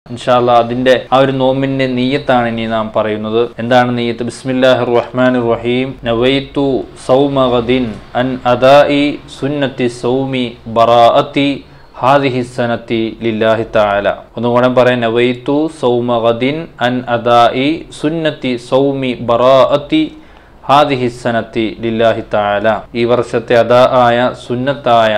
ഇൻഷാല്ല അതിന്റെ ആ ഒരു നോമ്പിന്റെ നീയത്താണ് ഇനി നാം പറയുന്നത് എന്താണ് നീയത്ത് ബിസ്മില്ലാഹിർ റഹ്മാനിർ റഹീം നവൈതു സൗമഗദിൻ അൻ അദാഇ സുന്നത്തി സൗമി ബറാഅത്തി ഹാദിഹി സനത്തി ലില്ലാഹി തആല ഒന്നുകൂടെ പറയാം നവൈതു സൗമഗദിൻ അൻ അദാഇ സുന്നത്തി സൗമി ബറാഅത്തി ഹാദിഹി സനത്തി ലില്ലാഹി തആല ഈ വർഷത്തെ അദാ ആയ സുന്നത്തായ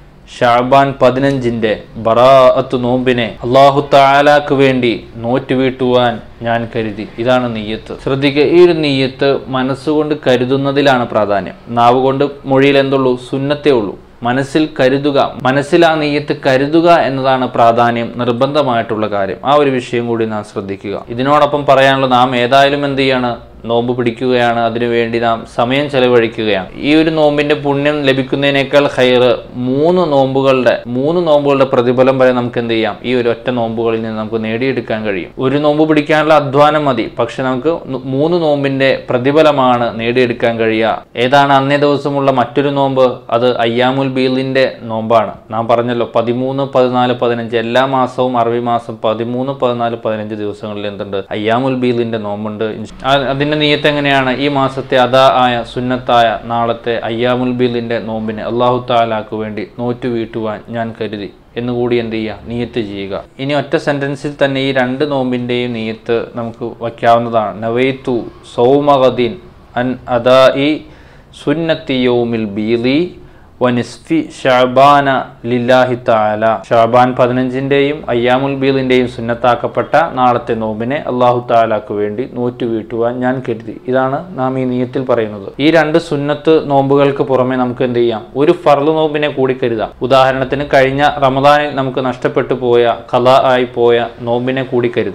ഷാബാൻ പതിനഞ്ചിന്റെ ബറാഅത്ത് നോമ്പിനെ അള്ളാഹു താലാക്ക് വേണ്ടി നോറ്റ് വീട്ടുവാൻ ഞാൻ കരുതി ഇതാണ് നെയ്യത്ത് ശ്രദ്ധിക്കുക ഈ ഒരു നെയ്യത്ത് മനസ്സുകൊണ്ട് കരുതുന്നതിലാണ് പ്രാധാന്യം നാവ് കൊണ്ട് മൊഴിയിൽ എന്തുള്ളൂ സുന്നത്തേ ഉള്ളൂ മനസ്സിൽ കരുതുക മനസ്സിൽ ആ നെയ്യത്ത് കരുതുക എന്നതാണ് പ്രാധാന്യം നിർബന്ധമായിട്ടുള്ള കാര്യം ആ ഒരു വിഷയം കൂടി നാം ശ്രദ്ധിക്കുക ഇതിനോടൊപ്പം പറയാനുള്ള നാം ഏതായാലും എന്ത് ചെയ്യാണ് നോമ്പ് പിടിക്കുകയാണ് അതിനുവേണ്ടി നാം സമയം ചെലവഴിക്കുകയാണ് ഈ ഒരു നോമ്പിന്റെ പുണ്യം ലഭിക്കുന്നതിനേക്കാൾ ഹൈറ് മൂന്ന് നോമ്പുകളുടെ മൂന്ന് നോമ്പുകളുടെ പ്രതിഫലം വരെ നമുക്ക് എന്ത് ചെയ്യാം ഈ ഒരു ഒറ്റ നോമ്പുകളിൽ നിന്ന് നമുക്ക് നേടിയെടുക്കാൻ കഴിയും ഒരു നോമ്പ് പിടിക്കാനുള്ള അധ്വാനം മതി പക്ഷെ നമുക്ക് ന- മൂന്ന് നോമ്പിന്റെ പ്രതിഫലമാണ് നേടിയെടുക്കാൻ കഴിയുക ഏതാണ് അന്നേ ദിവസമുള്ള മറ്റൊരു നോമ്പ് അത് അയ്യാമുൽ ബീലിന്റെ നോമ്പാണ് നാം പറഞ്ഞല്ലോ പതിമൂന്ന് പതിനാല് പതിനഞ്ച് എല്ലാ മാസവും അറബി മാസം പതിമൂന്ന് പതിനാല് പതിനഞ്ച് ദിവസങ്ങളിൽ എന്തുണ്ട് അയ്യാമുൽ ബീലിന്റെ നോമ്പുണ്ട് ഇൻഷ- ആ- അതിന്റെ നീയത്ത് എങ്ങനെയാണ് ഈ മാസത്തെ അതാ ആയ സുന്നത്തായ നാളത്തെ അയ്യാമുൽ ബീലിന്റെ നോമ്പിനെ അള്ളാഹു താലാക്ക് വേണ്ടി നോറ്റു വീട്ടുവാൻ ഞാൻ കരുതി എന്നുകൂടി എന്ത് ചെയ്യുക നീയത്ത് ചെയ്യുക ഇനി ഒറ്റ സെന്റൻസിൽ തന്നെ ഈ രണ്ട് നോമ്പിന്റെയും നീയത്ത് നമുക്ക് വയ്ക്കാവുന്നതാണ് നവൈത്തു സൗമഗദീൻ അൻ അദാഇ സുന്നത്തി യൗമിൽ ബീലി വനിസ്ഫി ഷാബാന ലില്ലാഹി താല ഷാബാൻ പതിനഞ്ചിന്റെയും അയ്യാമുൽ ബീലിന്റെയും സുന്നത്താക്കപ്പെട്ട നാളത്തെ നോമ്പിനെ അള്ളാഹു താലാക്ക് വേണ്ടി നോറ്റു വീട്ടുവാൻ ഞാൻ കരുതി ഇതാണ് നാം ഈ നീയത്തിൽ പറയുന്നത് ഈ രണ്ട് സുന്നത്ത് നോമ്പുകൾക്ക് പുറമെ നമുക്ക് എന്ത് ചെയ്യാം ഒരു ഫർള് നോമ്പിനെ കൂടി കരുതാം ഉദാഹരണത്തിന് കഴിഞ്ഞ റമദാനിൽ നമുക്ക് നഷ്ടപ്പെട്ടു പോയ കല ആയി പോയ നോമ്പിനെ കൂടി കരുതാം